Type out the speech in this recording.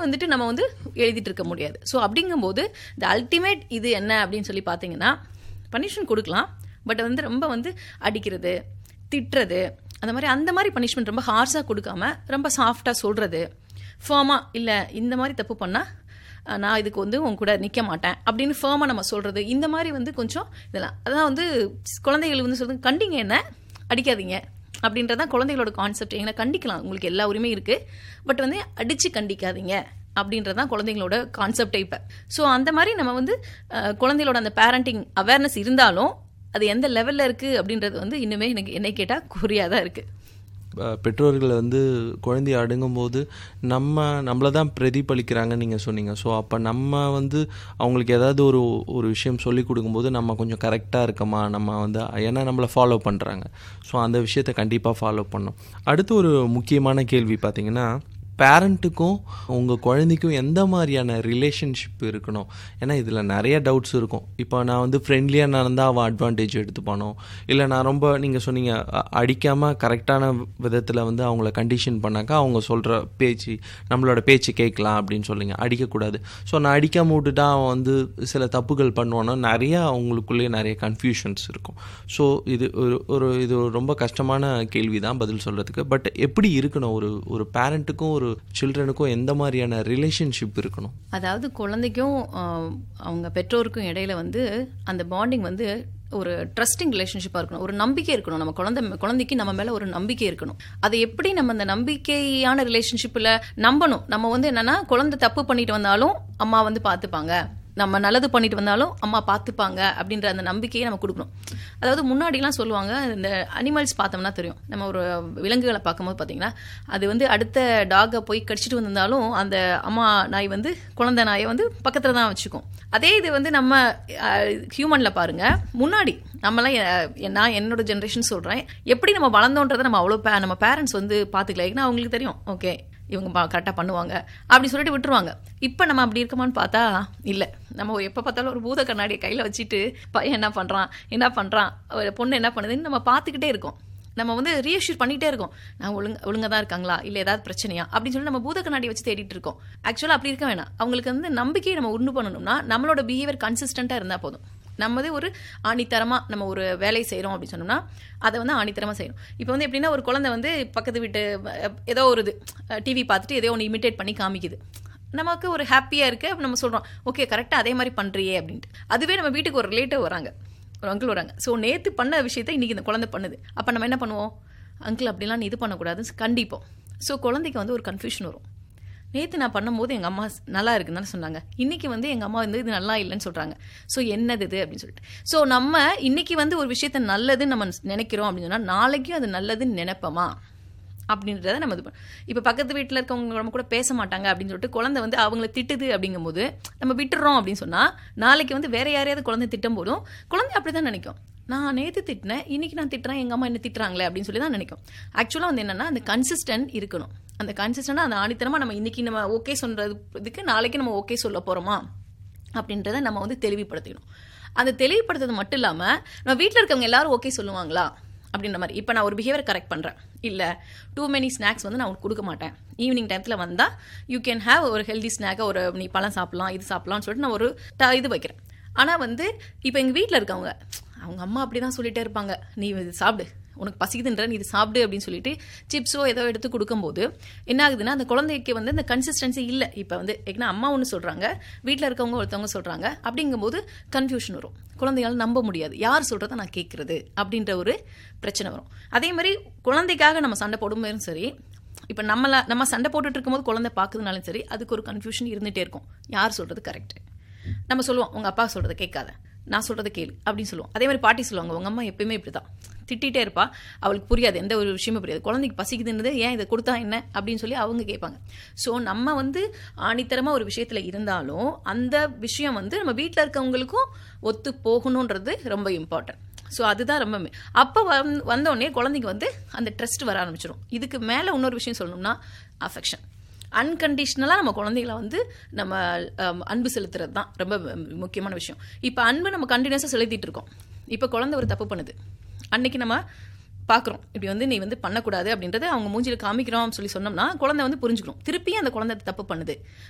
வந்துட்டு நம்ம வந்து எழுதிட்டு இருக்க முடியாது ஸோ அப்படிங்கும்போது இந்த அல்டிமேட் இது என்ன அப்படின்னு சொல்லி பார்த்தீங்கன்னா பனிஷ்மெண்ட் கொடுக்கலாம் பட் வந்து ரொம்ப வந்து அடிக்கிறது திட்டுறது அந்த மாதிரி அந்த மாதிரி பனிஷ்மெண்ட் ரொம்ப ஹார்ஸாக கொடுக்காம ரொம்ப சாஃப்டாக சொல்கிறது ஃபேமாக இல்லை இந்த மாதிரி தப்பு பண்ணால் நான் இதுக்கு வந்து உன் கூட நிற்க மாட்டேன் அப்படின்னு ஃபேமாக நம்ம சொல்கிறது இந்த மாதிரி வந்து கொஞ்சம் இதெல்லாம் அதான் வந்து குழந்தைகள் வந்து சொல்றது கண்டிங்க என்ன அடிக்காதீங்க அப்படின்றதான் குழந்தைகளோட கான்செப்ட் எங்களை கண்டிக்கலாம் உங்களுக்கு எல்லா உரிமையும் இருக்குது பட் வந்து அடித்து கண்டிக்காதீங்க அப்படின்றதான் குழந்தைங்களோட கான்செப்டே இப்போ ஸோ அந்த மாதிரி நம்ம வந்து அஹ், குழந்தைகளோட அந்த பேரண்டிங் அவேர்னஸ் இருந்தாலும் அது எந்த லெவலில் இருக்குது அப்படின்றது வந்து இன்னுமே எனக்கு என்னை கேட்டால் குறியாக தான் இருக்குது அஹ் பெற்றோர்கள் வந்து குழந்தைய அடங்கும்போது நம்ம நம்மளை தான் பிரதிபலிக்கிறாங்கன்னு நீங்கள் சொன்னீங்க ஸோ அப்போ நம்ம வந்து அவங்களுக்கு ஏதாவது ஒரு ஒரு விஷயம் சொல்லி கொடுக்கும்போது நம்ம கொஞ்சம் கரெக்டாக இருக்கமா நம்ம வந்து ஏன்னா நம்மளை ஃபாலோ பண்ணுறாங்க ஸோ அந்த விஷயத்தை கண்டிப்பாக ஃபாலோ பண்ணோம் அடுத்து ஒரு முக்கியமான கேள்வி பார்த்தீங்கன்னா பேரண்ட்டுக்கும் உங்கள் குழந்தைக்கும் எந்த மாதிரியான ரிலேஷன்ஷிப் இருக்கணும் ஏன்னா இதில் நிறைய டவுட்ஸ் இருக்கும் இப்போ நான் வந்து ஃப்ரெண்ட்லியாக நடந்தால் அவன் அட்வான்டேஜ் எடுத்துப்பானோ இல்லை நான் ரொம்ப நீங்கள் சொன்னீங்க அடிக்காமல் கரெக்டான விதத்தில் வந்து அவங்கள கண்டிஷன் பண்ணாக்கா அவங்க சொல்கிற பேச்சு நம்மளோட பேச்சு கேட்கலாம் அப்படின்னு சொல்லுங்க அடிக்கக்கூடாது ஸோ நான் அடிக்காம விட்டுட்டா அவன் வந்து சில தப்புகள் பண்ணுவானோ நிறைய அவங்களுக்குள்ளேயே நிறைய கன்ஃபியூஷன்ஸ் இருக்கும் ஸோ இது ஒரு ஒரு இது ஒரு ரொம்ப கஷ்டமான கேள்வி தான் பதில் சொல்கிறதுக்கு பட் எப்படி இருக்கணும் ஒரு ஒரு பேரண்ட்டுக்கும் ஒரு சில்ட்ரனுக்கும் எந்த மாதிரியான ரிலேஷன்ஷிப் இருக்கணும் அதாவது குழந்தைக்கும் ஆஹ், அவங்க பெற்றோருக்கும் இடையில வந்து அந்த பாண்டிங் வந்து ஒரு ட்ரஸ்டிங் ரிலேஷன்ஷிப்பாக இருக்கணும் ஒரு நம்பிக்கை இருக்கணும் நம்ம குழந்தை குழந்தைக்கு நம்ம மேலே ஒரு நம்பிக்கை இருக்கணும் அதை எப்படி நம்ம அந்த நம்பிக்கையான ரிலேஷன்ஷிப்பில் நம்பணும் நம்ம வந்து என்னன்னா குழந்தை தப்பு பண்ணிட்டு வந்தாலும் அம்மா வந்து பார்த்துப்பாங்க நம்ம நல்லது பண்ணிட்டு வந்தாலும் அம்மா பார்த்துப்பாங்க அப்படின்ற அந்த நம்பிக்கையை நம்ம கொடுக்கணும் அதாவது முன்னாடிலாம் சொல்லுவாங்க இந்த அனிமல்ஸ் பார்த்தோம்னா தெரியும் நம்ம ஒரு விலங்குகளை பார்க்கும்போது பார்த்தீங்கன்னா அது வந்து அடுத்த டாகை போய் கடிச்சிட்டு வந்திருந்தாலும் அந்த அம்மா நாய் வந்து குழந்தை நாயை வந்து பக்கத்தில் தான் வச்சுக்கும் அதே இது வந்து நம்ம ஹியூமனில் பாருங்க முன்னாடி நம்மலாம் எ- நான் என்னோட ஜென்ரேஷன் சொல்கிறேன் எப்படி நம்ம வளர்ந்தோன்றதை நம்ம அவ்வளோ பே நம்ம பேரண்ட்ஸ் வந்து பார்த்துக்கல ஏன்னா அவங்களுக்கு தெரியும் ஓகே இவங்க கரெக்டாக பண்ணுவாங்க அப்படி சொல்லிட்டு விட்டுருவாங்க இப்போ நம்ம அப்படி இருக்கமான்னு பார்த்தா இல்லை நம்ம எப்போ பார்த்தாலும் ஒரு பூத கண்ணாடியை கையில் வச்சுட்டு பையன் என்ன பண்ணுறான் என்ன பண்ணுறான் பொண்ணு என்ன பண்ணுதுன்னு நம்ம பார்த்துக்கிட்டே இருக்கோம் நம்ம வந்து ரீஅஷ்யூர் பண்ணிகிட்டே இருக்கோம் நான் ஒழுங்க ஒழுங்கா தான் இருக்காங்களா இல்லை ஏதாவது பிரச்சனையா அப்படின்னு சொல்லி நம்ம பூத கண்ணாடி வச்சு தேடிட்டு இருக்கோம் ஆக்சுவலாக அப்படி இருக்க வேணாம் அவங்களுக்கு வந்து நம்பிக்கையை நம்ம உண்டு பண்ணணும்னா நம்மளோட பிஹேவியர் கன்சிஸ்டண்ட்டாக இருந்தால் போதும் நம்மதே ஒரு ஆணித்தரமாக நம்ம ஒரு வேலை செய்கிறோம் அப்படின்னு சொன்னோம்னா அதை வந்து ஆணித்தரமாக செய்யணும் இப்போ வந்து எப்படின்னா ஒரு குழந்தை வந்து பக்கத்து வீட்டு அஹ், ஏதோ ஒரு இது டிவி பார்த்துட்டு ஏதோ ஒன்று இமிட்டேட் பண்ணி காமிக்குது நமக்கு ஒரு ஹாப்பியாக இருக்கு அப்ப நம்ம சொல்கிறோம் ஓகே கரெக்டாக அதே மாதிரி பண்ணுறியே அப்படின்ட்டு அதுவே நம்ம வீட்டுக்கு ஒரு ரிலேட்டிவ் வராங்க ஒரு அங்கிள் வராங்க ஸோ நேற்று பண்ண விஷயத்தை இன்றைக்கி இந்த குழந்தை பண்ணுது அப்போ நம்ம என்ன பண்ணுவோம் அங்கிள் அப்படிலாம் நீ இது பண்ணக்கூடாதுன்னு கண்டிப்போம் ஸோ குழந்தைக்கு வந்து ஒரு கன்ஃபியூஷன் வரும் நேற்று நான் பண்ணும்போது எங்கள் அம்மா நல்லா இருக்குன்னு தானே சொன்னாங்க இன்றைக்கி வந்து எங்கள் அம்மா வந்து இது நல்லா இல்லைன்னு சொல்கிறாங்க ஸோ என்னது இது அப்படின்னு சொல்லிட்டு ஸோ நம்ம இன்னைக்கு வந்து ஒரு விஷயத்த நல்லதுன்னு நம்ம நினைக்கிறோம் அப்படின்னு சொன்னால் நாளைக்கும் அது நல்லதுன்னு நினைப்போமா அப்படின்றத நம்ம இது இப்போ பக்கத்து வீட்டில் இருக்கவங்க நம்ம கூட பேச மாட்டாங்க அப்படின்னு சொல்லிட்டு குழந்தை வந்து அவங்கள திட்டுது அப்படிங்கும்போது நம்ம விட்டுறோம் அப்படின்னு சொன்னால் நாளைக்கு வந்து வேற யாரையாவது குழந்தை திட்டும் போதும் குழந்தை அப்படி தான் நினைக்கும் நான் நேற்று திட்டினேன் இன்னைக்கு நான் திட்டுறேன் எங்கள் அம்மா என்ன திட்டுறாங்களே அப்படின்னு சொல்லி தான் நினைக்கும் ஆக்சுவலாக வந்து என்னன்னா அந்த கன்சிஸ்டன்ட் இருக்கணும் அந்த கன்சிஸ்டண்டாக அந்த ஆணித்தனமாக நம்ம இன்னைக்கு நம்ம ஓகே சொல்றது இதுக்கு நாளைக்கு நம்ம ஓகே சொல்ல போகிறோமா அப்படின்றத நம்ம வந்து தெளிவுபடுத்திக்கணும் அந்த தெளிவுபடுத்துறது மட்டும் இல்லாமல் நம்ம வீட்டில் இருக்கவங்க எல்லாரும் ஓகே சொல்லுவாங்களா அப்படின்ற மாதிரி இப்போ நான் ஒரு பிஹேவியர் கரெக்ட் பண்ணுறேன் இல்லை டூ மெனி ஸ்நாக்ஸ் வந்து நான் உனக்கு கொடுக்க மாட்டேன் ஈவினிங் டைத்தில் வந்தால் யூ கேன் ஹேவ் ஒரு ஹெல்தி ஸ்நாக்கை ஒரு நீ பழம் சாப்பிடலாம் இது சாப்பிடலாம்னு சொல்லிட்டு நான் ஒரு ட- இது வைக்கிறேன் ஆனால் வந்து இப்போ எங்கள் வீட்டில் இருக்கவங்க அவங்க அம்மா அப்படி தான் சொல்லிட்டே இருப்பாங்க நீ இது சாப்பிடு உனக்கு பசிக்குதுன்ற நீ இது சாப்பிடு அப்படின்னு சொல்லிட்டு சிப்ஸோ ஏதோ எடுத்து கொடுக்கும்போது என்ன ஆகுதுன்னா அந்த குழந்தைக்கு வந்து அந்த கன்சிஸ்டன்சி இல்லை இப்போ வந்து ஏன்னா அம்மா ஒன்று சொல்கிறாங்க வீட்டில் இருக்கவங்க ஒருத்தவங்க சொல்கிறாங்க அப்படிங்கும்போது கன்ஃபியூஷன் வரும் குழந்தையால் நம்ப முடியாது யார் சொல்கிறத நான் கேட்குறது அப்படின்ற ஒரு பிரச்சனை வரும் அதே மாதிரி குழந்தைக்காக நம்ம சண்டை போடும்போதும் சரி இப்போ நம்மள நம்ம சண்டை போட்டுட்டு இருக்கும்போது குழந்தை பார்க்குதுனாலும் சரி அதுக்கு ஒரு கன்ஃபியூஷன் இருந்துகிட்டே இருக்கும் யார் சொல்கிறது கரெக்ட் நம்ம சொல்லுவோம் உங்கள் அப்பா சொல்கிறத கேட்காத நான் சொல்கிறத கேளு அப்படின்னு சொல்லுவோம் அதே மாதிரி பாட்டி சொல்லுவாங்க உங்கள் அம்மா எப்பயுமே இப்படி தான் திட்டிகிட்டே இருப்பா அவளுக்கு புரியாது எந்த ஒரு விஷயமும் புரியாது குழந்தைக்கு பசிக்குதுன்றது ஏன் இதை கொடுத்தா என்ன அப்படின்னு சொல்லி அவங்க கேட்பாங்க ஸோ நம்ம வந்து ஆணித்தரமாக ஒரு விஷயத்தில் இருந்தாலும் அந்த விஷயம் வந்து நம்ம வீட்டில் இருக்கவங்களுக்கும் ஒத்து போகணுன்றது ரொம்ப இம்பார்ட்டன்ட் ஸோ அதுதான் ரொம்ப மே- அப்போ வந் வந்தோடனே குழந்தைக்கு வந்து அந்த ட்ரஸ்ட் வர ஆரம்பிச்சிடும் இதுக்கு மேலே இன்னொரு விஷயம் சொல்லணும்னா அஃபெக்ஷன் அன்கண்டிஷ்னலாக நம்ம குழந்தைகளை வந்து நம்ம அம், அன்பு செலுத்துறது தான் ரொம்ப ம், முக்கியமான விஷயம் இப்போ அன்பு நம்ம கண்டினியூஸாக செலுத்திட்டு இருக்கோம் இப்போ குழந்தை ஒரு தப்பு பண்ணுது அன்னைக்கு நம்ம பார்க்குறோம் இப்படி வந்து நீ வந்து பண்ணக்கூடாது அப்படின்றத அவங்க மூஞ்சில காமிக்கிறோம் சொல்லி சொன்னோம்னா குழந்தை வந்து புரிஞ்சுக்கணும் திருப்பி அந்த குழந்தை தப்பு பண்ணுது